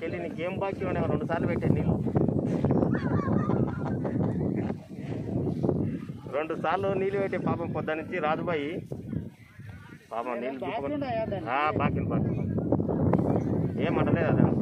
చెల్లి నీకేం బాకీ ఉన్నాయి రెండు సార్లు పెట్టే నీళ్ళు రెండు సార్లు నీళ్ళు పెట్టే పాపం పొద్దు నుంచి రాజుబాయి పాపం నీళ్ళు దిక్కుకొని- ఆ, బాకీ బాకీ ఏమంటలేదు అదే